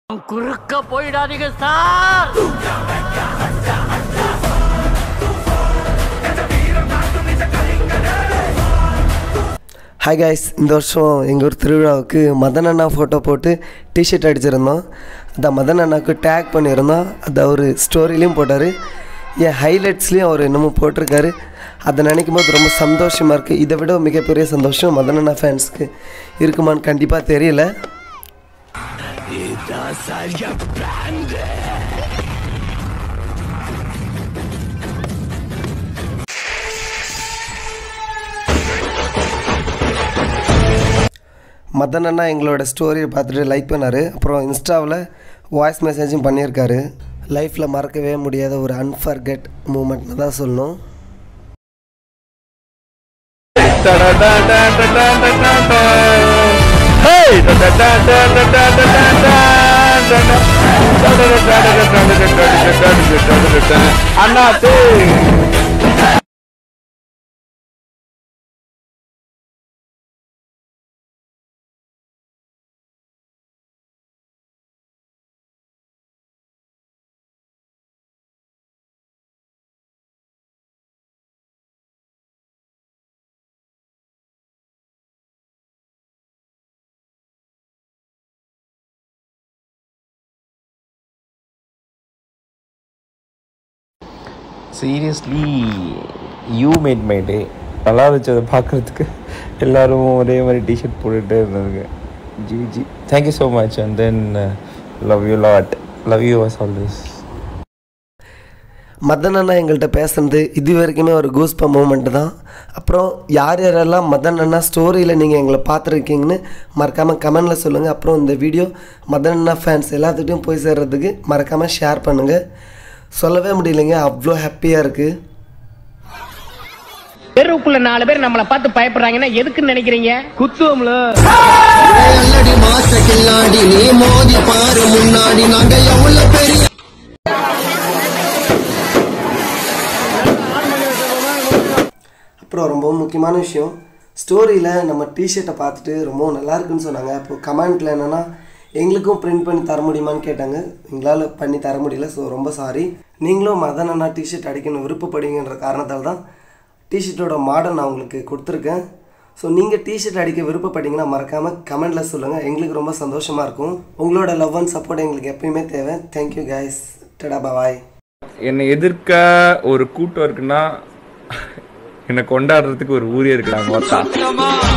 குறுக்க போயிடாதீங்க sir hi guys இந்த வருஷம் எங்கள் ஊர் திருவிழாவுக்கு மதன் அண்ணா ஃபோட்டோ போட்டு டிஷர்ட் அடிச்சிருந்தோம் அந்த மதன் அண்ணாவுக்கு டேக் பண்ணியிருந்தோம் அதை அவர் ஸ்டோரிலையும் போட்டார் என் ஹைலைட்ஸ்லேயும் அவர் இன்னமும் போட்டிருக்காரு அதை நினைக்கும் போது ரொம்ப சந்தோஷமாக இருக்குது இதை விட மிகப்பெரிய சந்தோஷம் மதன் அண்ணா ஃபேன்ஸ்க்கு இருக்குமான்னு கண்டிப்பாக தெரியல மதன் அண்ணா எங்களோட ஸ்டோரியை பார்த்துட்டு லைக் பண்ணார் அப்புறம் இன்ஸ்டாவில் வாய்ஸ் மெசேஜும் பண்ணியிருக்காரு லைஃப்பில் மறக்கவே முடியாத ஒரு அன்ஃபர்கெட் மூமெண்ட்னு தான் சொல்லணும் அண்ணாத்து seriously you made my day நல்லா இருந்துச்சு அதை பார்க்குறதுக்கு எல்லோரும் ஒரே மாதிரி டிஷர்ட் போட்டுகிட்டே இருந்தாங்க ஜி ஜி thank you so much and then love you lot love you was always Madan அண்ணா எங்கள்கிட்ட பேசுனது இது வரைக்குமே ஒரு கூஸ்ப மூமெண்ட் தான் அப்புறம் யார் யாரெல்லாம் மதன் அண்ணா ஸ்டோரியில் நீங்கள் எங்களை பார்த்துருக்கீங்கன்னு மறக்காமல் கமெண்டில் சொல்லுங்கள் அப்புறம் இந்த வீடியோ மதன் அண்ணா ஃபேன்ஸ் எல்லாத்துட்டையும் போய் சேர்றதுக்கு மறக்காமல் ஷேர் பண்ணுங்கள் சொல்லவே முடியலைங்க அவ்வளோ ஹாப்பியாக இருக்குது தெருவுக்குள்ள நாலு பேர் நம்மள பார்த்து பயப்படுறாங்கன்னா எதுக்குன்னு நினைக்கிறீங்க குத்துவம்ல அல்லடி மாச கில்லாடி நீ மோதி பாரு முன்னாடி நாங்க எவ்வளவு பெரிய அப்புறம் ரொம்ப முக்கியமான விஷயம் ஸ்டோரியில் நம்ம டிஷர்ட்டை பார்த்துட்டு ரொம்ப நல்லா இருக்குன்னு சொன்னாங்க அப்போ கமெண்ட்டில் என்னென்னா எங்களுக்கும் பிரிண்ட் பண்ணி தர முடியுமான்னு கேட்டாங்க எங்களால் பண்ணி தர முடியல ஸோ ரொம்ப சாரி நீங்களும் மதன் அண்ணா டிஷர்ட் அடிக்கணும் விருப்பப்படுவீங்கன்ற காரணத்தால் தான் டிஷர்ட்டோட மாடல் நான் உங்களுக்கு கொடுத்துருக்கேன் ஸோ நீங்கள் டிஷர்ட் அடிக்க விருப்பப்பட்டீங்கன்னா மறக்காமல் கமெண்டில் சொல்லுங்கள் எங்களுக்கு ரொம்ப சந்தோஷமாக இருக்கும் உங்களோட லவ் அண்ட் சப்போர்ட் எங்களுக்கு எப்பயுமே தேவை தேங்க்யூ கைஸ் டடா பாய் என்னை எதிர்க்க ஒரு கூட்டம் இருக்குன்னா என்னை கொண்டாடுறதுக்கு ஒரு ஊரே இருக்காங்க மொத்தம்